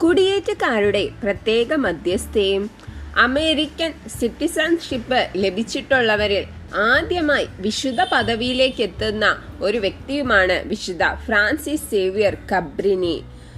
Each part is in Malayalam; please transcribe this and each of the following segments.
കുടിയേറ്റക്കാരുടെ പ്രത്യേക മധ്യസ്ഥയും അമേരിക്കൻ സിറ്റിസൺഷിപ്പ് ലഭിച്ചിട്ടുള്ളവരിൽ ആദ്യമായി വിശുദ്ധ പദവിയിലേക്ക് എത്തുന്ന ഒരു വ്യക്തിയുമാണ് വിശുദ്ധ ഫ്രാൻസിസ് സേവിയർ കബ്രിനി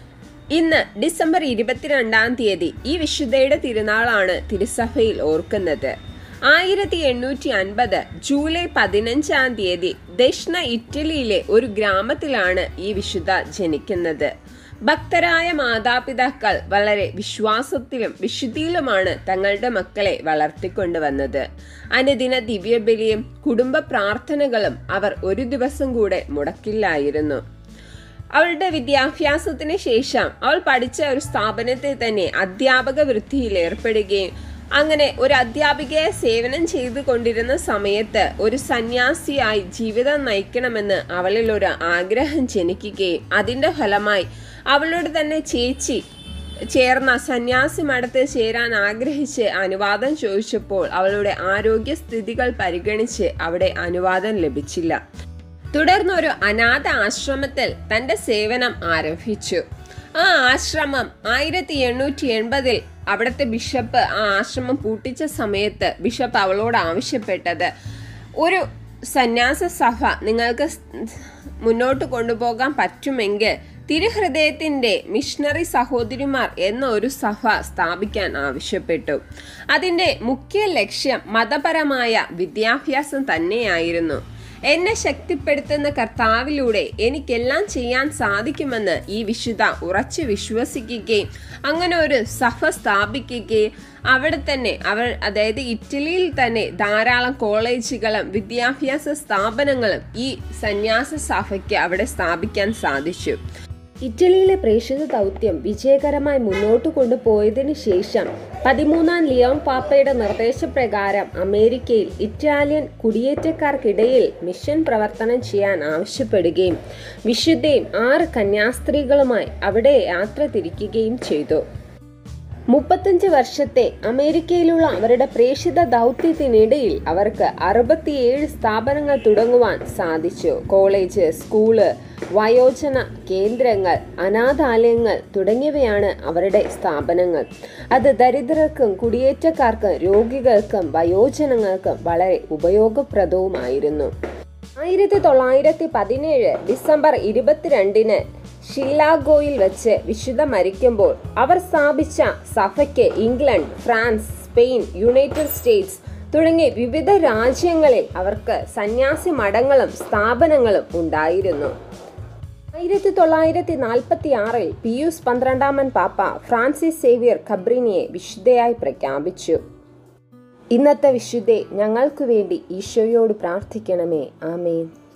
ഇന്ന് ഡിസംബർ ഇരുപത്തിരണ്ടാം തീയതി ഈ വിശുദ്ധയുടെ തിരുനാളാണ് തിരുസഭയിൽ ഓർക്കുന്നത് ആയിരത്തി എണ്ണൂറ്റി അൻപത് ജൂലൈ പതിനഞ്ചാം തീയതി ദക്ഷിണ ഇറ്റലിയിലെ ഒരു ഗ്രാമത്തിലാണ് ഈ വിശുദ്ധ ജനിക്കുന്നത് ഭക്തരായ മാതാപിതാക്കൾ വളരെ വിശ്വാസത്തിലും വിശുദ്ധിയിലുമാണ് തങ്ങളുടെ മക്കളെ വളർത്തിക്കൊണ്ടുവന്നത് അനുദിന ദിവ്യബലിയും കുടുംബ പ്രാർത്ഥനകളും അവർ ഒരു ദിവസം കൂടെ മുടക്കില്ലായിരുന്നു അവളുടെ വിദ്യാഭ്യാസത്തിന് ശേഷം അവൾ പഠിച്ച ഒരു സ്ഥാപനത്തിൽ തന്നെ അധ്യാപക വൃത്തിയിൽ ഏർപ്പെടുകയും അങ്ങനെ ഒരു അധ്യാപികയെ സേവനം ചെയ്തു കൊണ്ടിരുന്ന സമയത്ത് ഒരു സന്യാസിയായി ജീവിതം നയിക്കണമെന്ന് അവളിൽ ഒരു ആഗ്രഹം ജനിക്കുകയും അതിൻ്റെ ഫലമായി അവളുടെ തന്നെ ചേച്ചി ചേർന്ന സന്യാസി മഠത്തിൽ ചേരാൻ ആഗ്രഹിച്ച് അനുവാദം ചോദിച്ചപ്പോൾ അവളുടെ ആരോഗ്യസ്ഥിതികൾ പരിഗണിച്ച് അവിടെ അനുവാദം ലഭിച്ചില്ല തുടർന്ന് ഒരു അനാഥ ആശ്രമത്തിൽ തന്റെ സേവനം ആരംഭിച്ചു ആ ആശ്രമം ആയിരത്തി എണ്ണൂറ്റി എൺപതിൽ അവിടുത്തെ ബിഷപ്പ് ആ ആശ്രമം പൂട്ടിച്ച സമയത്ത് ബിഷപ്പ് അവളോട് ആവശ്യപ്പെട്ടത് ഒരു സന്യാസ സഭ നിങ്ങൾക്ക് മുന്നോട്ട് കൊണ്ടുപോകാൻ പറ്റുമെങ്കിൽ തിരുഹൃദയത്തിൻ്റെ മിഷണറി സഹോദരിമാർ എന്ന ഒരു സഭ സ്ഥാപിക്കാൻ ആവശ്യപ്പെട്ടു അതിൻ്റെ മുഖ്യ ലക്ഷ്യം മതപരമായ വിദ്യാഭ്യാസം തന്നെയായിരുന്നു എന്നെ ശക്തിപ്പെടുത്തുന്ന കർത്താവിലൂടെ എനിക്കെല്ലാം ചെയ്യാൻ സാധിക്കുമെന്ന് ഈ വിശുദ്ധ ഉറച്ചു വിശ്വസിക്കുകയും അങ്ങനെ ഒരു സഭ സ്ഥാപിക്കുകയും അവിടെ തന്നെ അവർ അതായത് ഇറ്റലിയിൽ തന്നെ ധാരാളം കോളേജുകളും വിദ്യാഭ്യാസ സ്ഥാപനങ്ങളും ഈ സന്യാസ സഭയ്ക്ക് അവിടെ സ്ഥാപിക്കാൻ സാധിച്ചു ഇറ്റലിയിലെ പ്രേക്ഷിത ദൗത്യം വിജയകരമായി മുന്നോട്ട് കൊണ്ടുപോയതിനു ശേഷം പതിമൂന്നാം ലിയോൺ പാപ്പയുടെ നിർദ്ദേശപ്രകാരം അമേരിക്കയിൽ ഇറ്റാലിയൻ കുടിയേറ്റക്കാർക്കിടയിൽ മിഷൻ പ്രവർത്തനം ചെയ്യാൻ ആവശ്യപ്പെടുകയും വിശുദ്ധയും ആറ് കന്യാസ്ത്രീകളുമായി അവിടെ യാത്ര തിരിക്കുകയും ചെയ്തു മുപ്പത്തഞ്ച് വർഷത്തെ അമേരിക്കയിലുള്ള അവരുടെ പ്രേക്ഷിത ദൗത്യത്തിനിടയിൽ അവർക്ക് അറുപത്തിയേഴ് സ്ഥാപനങ്ങൾ തുടങ്ങുവാൻ സാധിച്ചു കോളേജ് സ്കൂള് വയോജന കേന്ദ്രങ്ങൾ അനാഥാലയങ്ങൾ തുടങ്ങിയവയാണ് അവരുടെ സ്ഥാപനങ്ങൾ അത് ദരിദ്രർക്കും കുടിയേറ്റക്കാർക്കും രോഗികൾക്കും വയോജനങ്ങൾക്കും വളരെ ഉപയോഗപ്രദവുമായിരുന്നു ആയിരത്തി തൊള്ളായിരത്തി പതിനേഴ് ഡിസംബർ ഇരുപത്തിരണ്ടിന് ഷില്ലാഗോയിൽ വെച്ച് വിശുദ്ധ മരിക്കുമ്പോൾ അവർ സ്ഥാപിച്ച സഭയ്ക്ക് England France Spain United States തുടങ്ങി വിവിധ രാജ്യങ്ങളിൽ അവർക്ക് സന്യാസി മഠങ്ങളും സ്ഥാപനങ്ങളും ഉണ്ടായിരുന്നു ആയിരത്തി തൊള്ളായിരത്തി നാൽപ്പത്തി ആറിൽ പിയൂസ് പന്ത്രണ്ടാമൻ പാപ്പ ഫ്രാൻസിസ് സേവിയർ ഖബ്രിനിയെ വിശുദ്ധയായി പ്രഖ്യാപിച്ചു ഇന്നത്തെ വിശുദ്ധെ ഞങ്ങൾക്കു വേണ്ടി ഈശോയോട് പ്രാർത്ഥിക്കണമേ ആമേൻ